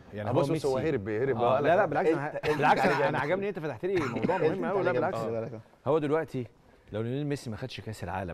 يعني آه، هو بص بص هو ميسي هرب هرب آه بقى لا لا لك- بالعكس أنت- أنا- أنت بالعكس على انا جنب. أنا عجبني انت فتحت لي موضوع مهم قوي لا بالعكس هو دلوقتي لو ليونيل ميسي ما خدش كاس العالم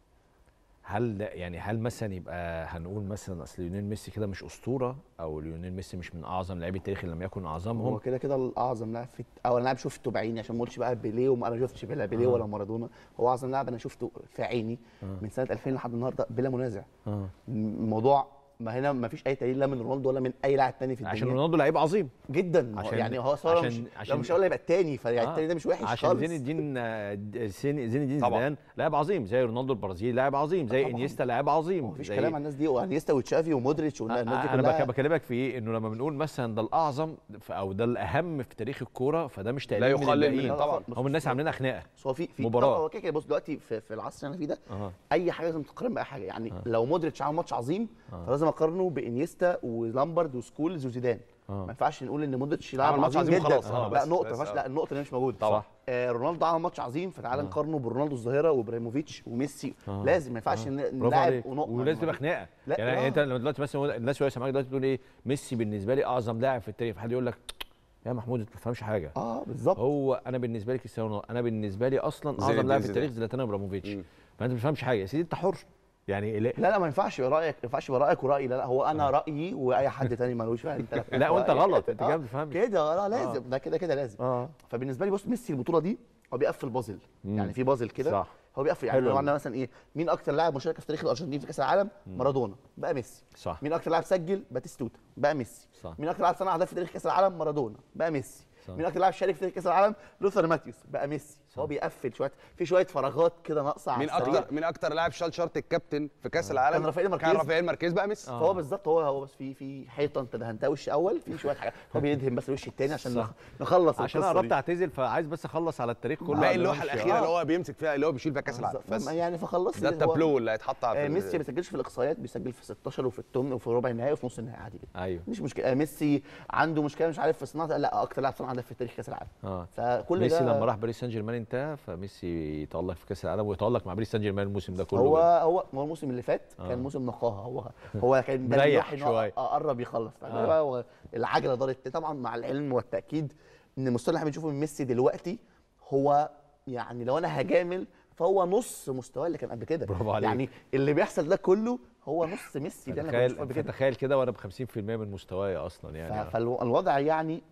هل ده يعني هل مثلا يبقى هنقول مثلا اصل ليونيل ميسي كده مش اسطوره او ليونيل ميسي مش من اعظم لاعبي التاريخ اللي لم يكن اعظمهم هو كده كده الاعظم لاعب في او لاعب شفته بعيني عشان ما اقولش بقى بيليه وما انا شفتش بلا بيليه ولا مارادونا هو اعظم لاعب انا شفته في عيني من سنه 2000 لحد النهارده بلا منازع آه. الموضوع ما هنا ما فيش اي دليل لا من رونالدو ولا من اي لاعب تاني في الدنيا عشان رونالدو لعيب عظيم جدا عشان- يعني هو صار عشان- مش عشان- عشان مش هقول يبقى التاني فيعني آه. التاني ده مش وحش عشان خالص زين الدين آه، د- زين زين الدين طبعا. زيدان لاعب عظيم زي رونالدو البرازيلي لاعب عظيم زي طبعا. انيستا لاعب عظيم مفيش زي- كلام عن الناس دي وانيستا وتشافي ومودريتش والناس دي انا كلها بك- بكلمك في ايه انه لما بنقول مثلا ده الاعظم ف- او ده الاهم في تاريخ الكوره فده مش تقليل من يقلل من الباقيين. طبعا. هم الناس عاملينها خناقه بس هو في في مباراة. طبعا هو كده كده بص دلوقتي في, في العصر اللي انا فيه ده أها. اي حاجه لازم تقارن باي حاجه يعني لو مودريتش عمل ماتش عظيم فلازم اقارنه بانيستا ولامبرد وسكولز وزيدان آه. ما ينفعش نقول ان مودريتش لاعب عمل ماتش عظيم عظيم جدا وخلاص. آه، لا بس- نقطه ما بس ينفعش آه. لا النقطه اللي مش موجوده طبعا. آه رونالدو عمل ماتش عظيم فتعال نقارنه برونالدو الظاهره وابراهيموفيتش وميسي لازم ما ينفعش ن- برافو نلاعب عليك ونقطه ولازم تبقى خناقه لا، يعني آه. انت لما دلوقتي مثلا الناس وهي سامعاك دلوقتي بتقول ايه ميسي بالنسبه لي اعظم لاعب في التاريخ حد يقول لك يا محمود انت ما بتفهمش حاجه اه بالظبط هو انا بالنسبه لي كريستيانو رونالدو انا بالنسبه لي اصلا زين اعظم الدين لاعب في زيدان. التاريخ زلاتان ابراهيموفيتش مم. فانت ما بتفهمش حاجه يا سيدي انت حر يعني لا, لا لا ما ينفعش يبقى رايك ما ينفعش يبقى رايك ورايي لا لا هو انا رايي واي حد تاني ملوش راي انت لا وانت رأيك. غلط انت آه، كده ما بتفهمش كده لا لازم ده كده كده لازم اه فبالنسبه لي بص ميسي البطوله دي هو بيقفل بازل يعني في بازل كده صح. هو بيقفل يعني حلو لو أوي. عندنا مثلا ايه مين اكتر لاعب مشاركه في تاريخ الارجنتين في كاس العالم مارادونا بقى ميسي صح مين اكتر لاعب سجل باتيستوتا بقى ميسي صح. مين اكتر لاعب صنع اهداف في تاريخ كاس العالم مارادونا بقى ميسي صح. مين اكتر لاعب شارك في تاريخ كاس العالم لوثر ماتيوس بقى ميسي هو بيقفل شويه في شويه فراغات كده ناقصه على مين السريع. اكتر مين اكتر لاعب شال شارت الكابتن في كاس العالم كان رافائيل كان ماركيز. رافائيل ماركيز بقى ميسي فهو بالظبط هو هو بس في في حيطه انت دهنتها وش اول في شويه حاجات هو بيدهن بس الوش التاني عشان صح. نخ- نخلص عشان انا القصة قربت دي. اعتزل فعايز بس اخلص على التاريخ كله باقي قبل ما اللوحه أمشي. الاخيره آه. اللي هو بيمسك فيها اللي هو بيشيل فيها كاس العالم بالظبط. بس يعني فخلص ده التابلو اللي هيتحط على آه ميسي ما بيسجلش في الاقصائيات بيسجل في 16 وفي الثمن وفي ربع النهائي وفي نص النهائي عادي جدا ايوه مش مشكله آه ميسي عنده مشكله مش عارف في صناعه لا اكتر لاعب صنع هدف في تاريخ كاس العالم اه فكل ميسي ده لما راح باريس سان جيرمان انتهى فميسي يتالق في كاس العالم ويتالق مع باريس سان جيرمان الموسم ده كله هو بقى. هو هو الموسم اللي فات كان موسم نقاهه هو هو كان ده مريح بيوحي إن هو شوية. آه، قرب يخلص آه. هو العجله دارت طبعا مع العلم والتاكيد ان المستوى اللي احنا بنشوفه من ميسي دلوقتي هو يعني لو انا هجامل فهو نص مستواه اللي كان قبل كده برافو عليك. يعني اللي بيحصل ده كله هو نص ميسي اللي انا كنت بشوفه تخيل قبل كده تخيل كده وانا ب 50% من مستواي اصلا يعني ف- فالوضع يعني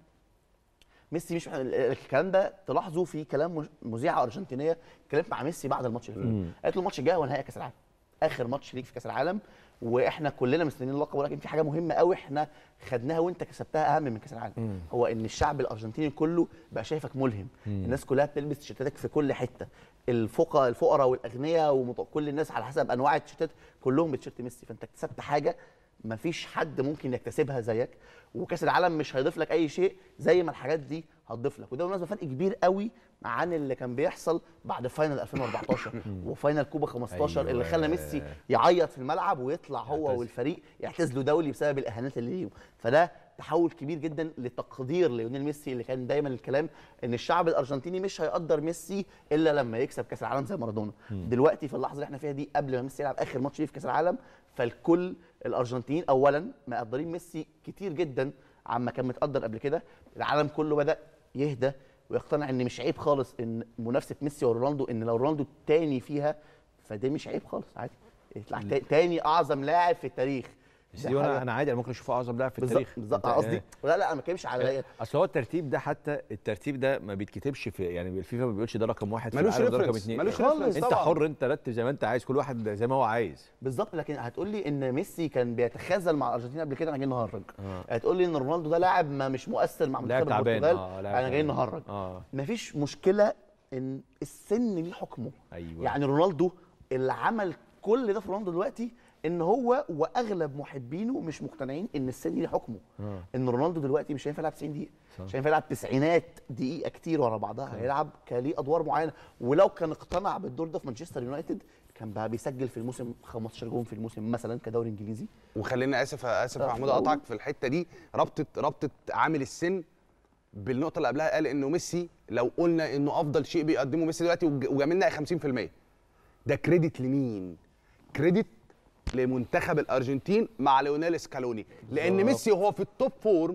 ميسي مش الكلام ده تلاحظوا في كلام مش- مذيعه ارجنتينيه اتكلمت مع ميسي بعد الماتش اللي مم. فات قالت له الماتش الجاي هو نهائي كاس العالم اخر ماتش ليك في كاس العالم واحنا كلنا مستنيين اللقب ولكن في حاجه مهمه قوي احنا خدناها وانت كسبتها اهم من كاس العالم هو ان الشعب الارجنتيني كله بقى شايفك ملهم الناس كلها بتلبس تيشيرتاتك في كل حته الفقراء الفقراء والاغنياء وكل الناس على حسب انواع التيشيرتات كلهم بتيشيرت ميسي فانت اكتسبت حاجه مفيش حد ممكن يكتسبها زيك وكاس العالم مش هيضيف لك اي شيء زي ما الحاجات دي هتضيف لك وده بالمناسبه فرق كبير قوي عن اللي كان بيحصل بعد فاينل 2014 وفاينل كوبا 15 اللي خلى أيوة. ميسي يعيط في الملعب ويطلع هو يعتزل. والفريق يعتزلوا دولي بسبب الاهانات اللي ليهم فده تحول كبير جدا لتقدير ليونيل ميسي اللي كان دايما الكلام ان الشعب الارجنتيني مش هيقدر ميسي الا لما يكسب كاس العالم زي مارادونا دلوقتي في اللحظه اللي احنا فيها دي قبل ما ميسي يلعب اخر ماتش ليه في كاس العالم فالكل الارجنتينيين اولا مقدرين ميسي كتير جدا عما كان متقدر قبل كده العالم كله بدا يهدى ويقتنع ان مش عيب خالص ان منافسه ميسي ورونالدو ان لو رونالدو التاني فيها فده مش عيب خالص عادي يطلع تا- تاني اعظم لاعب في التاريخ بس ده دي حاجة- انا انا عادي انا ممكن اشوفه اعظم لاعب في بالظبط التاريخ بالظبط أنت- قصدي لا لا انا ما بتكلمش على اصل هو الترتيب ده حتى الترتيب ده ما بيتكتبش في يعني الفيفا ما بيقولش ده رقم واحد في ملوش العالم ده رقم reference، اثنين ملوش reference انت طبعاً. حر انت رتب زي ما انت عايز كل واحد زي ما هو عايز بالظبط لكن هتقول لي ان ميسي كان بيتخاذل مع الارجنتين قبل كده انا جاي نهرج آه. هتقول لي ان رونالدو ده لاعب ما مش مؤثر مع لاعب منتخب تعبان البرتغال اه لاعب انا جاي تعبان. نهرج اه مفيش مشكله ان السن ليه حكمه ايوه يعني رونالدو اللي عمل كل ده في رونالدو دلوقتي ان هو واغلب محبينه مش مقتنعين ان السن ليه حكمه آه. ان رونالدو دلوقتي مش هينفع يلعب 90 دقيقه صح. مش هينفع يلعب تسعينات دقيقه كتير ورا بعضها هيلعب كان ليه ادوار معينه ولو كان اقتنع بالدور ده في مانشستر يونايتد كان بقى بيسجل في الموسم 15 جون في الموسم مثلا كدوري انجليزي وخلينا اسف اسف يا لا، محمود لا. اقطعك في الحته دي ربطه ربطه عامل السن بالنقطه اللي قبلها قال انه ميسي لو قلنا انه افضل شيء بيقدمه ميسي دلوقتي وج- وجاملنا 50% ده كريدت لمين؟ كريدت لمنتخب الارجنتين مع ليونيل سكالوني لان بالظبط. ميسي وهو في التوب فورم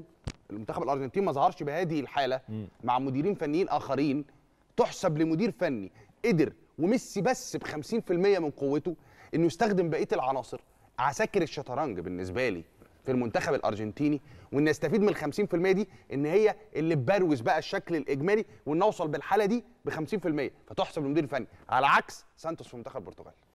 المنتخب الارجنتيني ما ظهرش بهذه الحاله مع مديرين فنيين اخرين تحسب لمدير فني قدر وميسي بس ب 50% من قوته انه يستخدم بقيه العناصر عساكر الشطرنج بالنسبه لي في المنتخب الارجنتيني وان استفيد من ال 50% دي ان هي اللي تبروز بقى الشكل الاجمالي وان اوصل بالحاله دي ب 50% فتحسب للمدير الفني على عكس سانتوس في منتخب البرتغال